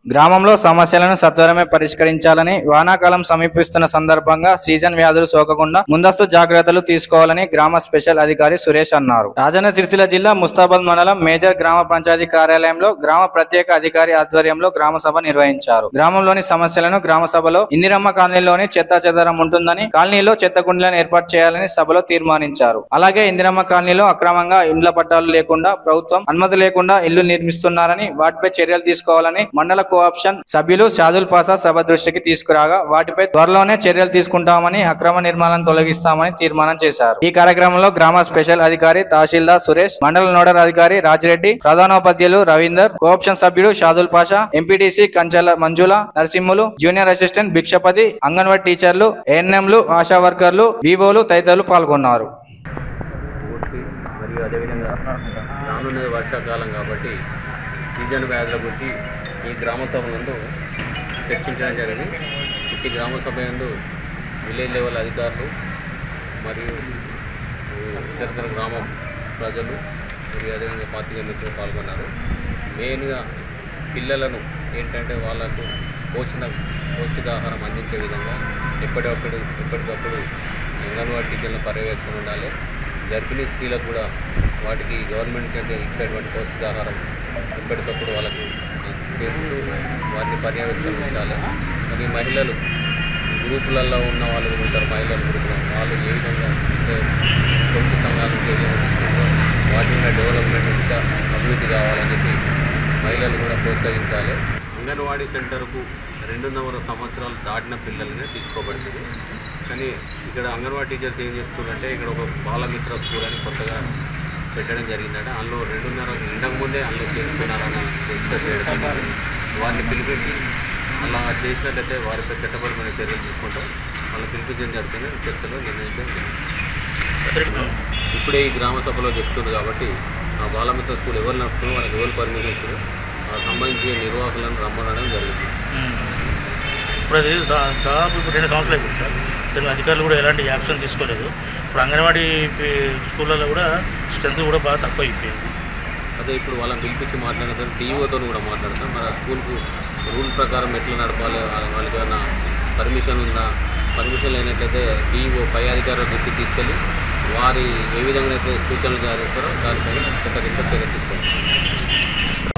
గ్రామంలో సమస్యలను సత్వరమే పరిష్కరించాలని వానాకాలం సమీపిస్తున్న సందర్భంగా సీజన్ వ్యాధులు సోకకుండా ముందస్తు జాగ్రత్తలు తీసుకోవాలని గ్రామ స్పెషల్ అధికారి సురేష్ అన్నారు రాజన్న సిరిసిల్ల జిల్లా ముస్తాబాద్ మండలం మేజర్ గ్రామ పంచాయతీ కార్యాలయంలో గ్రామ ప్రత్యేక అధికారి ఆధ్వర్యంలో గ్రామ సభ నిర్వహించారు గ్రామంలోని సమస్యలను గ్రామ సభలో ఇందిరమ్మ కాలనీలోని చెత్త చెదరం ఉంటుందని కాలనీలో చెత్త కుండలను ఏర్పాటు చేయాలని సభలో తీర్మానించారు అలాగే ఇందిరమ్మ కాలనీలో అక్రమంగా ఇండ్ల పట్టాలు లేకుండా ప్రభుత్వం అనుమతి లేకుండా ఇల్లు నిర్మిస్తున్నారని వాటిపై చర్యలు తీసుకోవాలని మండల కోఆప్షన్ సభ్యులు షాదుల్ పాసా సభ దృష్టికి తీసుకురాగా వాటిపై త్వరలోనే చర్యలు తీసుకుంటామని అక్రమ నిర్మాణాలను తొలగిస్తామని తీర్మానం చేశారు ఈ కార్యక్రమంలో గ్రామ స్పెషల్ అధికారి తహసీల్దార్ సురేష్ మండల నోడల్ అధికారి రాజిరెడ్డి ప్రధానోపాధ్యాయులు రవీందర్ కోఆప్షన్ సభ్యుడు Shadul Pasha MPTC Kanchela Manjula Narasimhulu junior assistant Bhikshapathi anganwadi టీచర్లు ఏఎన్ఎంలు ఆశా వర్కర్లు వివోలు తదితరులు పాల్గొన్నారు పూర్తి మరియు అదేవిధంగా రానున్నది వర్షాకాలం కాబట్టి సీజన్ వ్యాధుల గురించి ఈ గ్రామ సభ నందు చర్చించడం జరిగింది ఈ గ్రామ సభ నందు విలేజ్ లెవెల్ అధికారులు మరియు ఇతర ఇతర గ్రామ ప్రజలు మరియు అదేవిధంగా పార్టీ మిత్రులు పాల్గొన్నారు మెయిన్గా పిల్లలను ఏంటంటే వాళ్ళకు పోషణ పౌష్టికాహారం అందించే విధంగా ఎప్పటికప్పుడు ఎప్పటికప్పుడు అంగన్వాడీ టీచర్ల పర్యవేక్షణ ఉండాలి గర్భిణీ స్త్రీలకు కూడా వాటికి గవర్నమెంట్ కంటే ఇచ్చేటువంటి పౌష్టికాహారం ఎప్పటికప్పుడు వాళ్ళకు చేస్తూ వాటిని పర్యవేక్షణ ఉండాలి మరి మహిళలు గ్రూపులలో ఉన్న వాళ్ళు కూడా ఉంటారు మహిళల గ్రూపులో వాళ్ళు ఏ విధంగా అంటే పొదుపు సంఘాలు చేయాలనుకుంటారో వాటి మీద డెవలప్మెంట్ ఇంకా అభివృద్ధి కావాలని చెప్పి మహిళలు కూడా ప్రోత్సహించాలి అంగన్వాడీ సెంటర్కు రెండున్నర సంవత్సరాలు దాటిన పిల్లలనే తీసుకోబడుతుంది కానీ ఇక్కడ అంగన్వాడీ టీచర్స్ ఏం చెప్తున్నారంటే ఇక్కడ ఒక బాలమిత్ర స్కూల్ అని కొత్తగా పెట్టడం జరిగిందంటే అందులో రెండున్నర ఇంతకు ముందే అందులో చేస్తున్నారని డిస్కస్ చేయడం జరిగింది. వారిని పిలిపించి అలా చేసినట్లయితే వారిపై చట్టపరమైన చర్యలు తీసుకుంటాం వాళ్ళని పిలిపించడం జరుగుతుంది చర్చలో నిర్ణయించడం జరిగింది ఇప్పుడే ఈ గ్రామ సభలో చెప్తుంది కాబట్టి ఆ బాలమిత్ర స్కూల్ ఎవరు నడుపుతున్నారు వాళ్ళకి ఎవరు పర్మిషన్ ఇచ్చారు ఆ సంబంధించిన నిర్వాహకులను రమ్మనడం జరిగింది ఇప్పుడు అది దా- దాదాపు ఇప్పుడు రెండు సంవత్సరాలు అయిపోయింది సార్ దీని అధికారులు కూడా ఎలాంటి యాక్షన్ తీసుకోలేదు ఇప్పుడు అంగన్వాడీ పి- స్కూళ్ళలో కూడా స్ట్రెంత్ కూడా బాగా తక్కువ అయిపోయింది అదే ఇప్పుడు వాళ్ళని పిలిపించి మాట్లాడతారు టీఓతో కూడా మాట్లాడతాం మరి ఆ స్కూల్కు రూల్ ప్రకారం ఎట్లా నడపాలి వాళ్ళ- వాళ్ళకి ఏమైనా పర్మిషన్ ఉందా పర్మిషన్ లేనట్లయితే టీఓ పై అధికారుల దృష్టికి తీసుకెళ్ళి వారి ఏ విధంగా అయితే సూచనలు జారీ చేస్తారో దానిపైన చట్టరీత్యా చర్య తీసుకోవాలి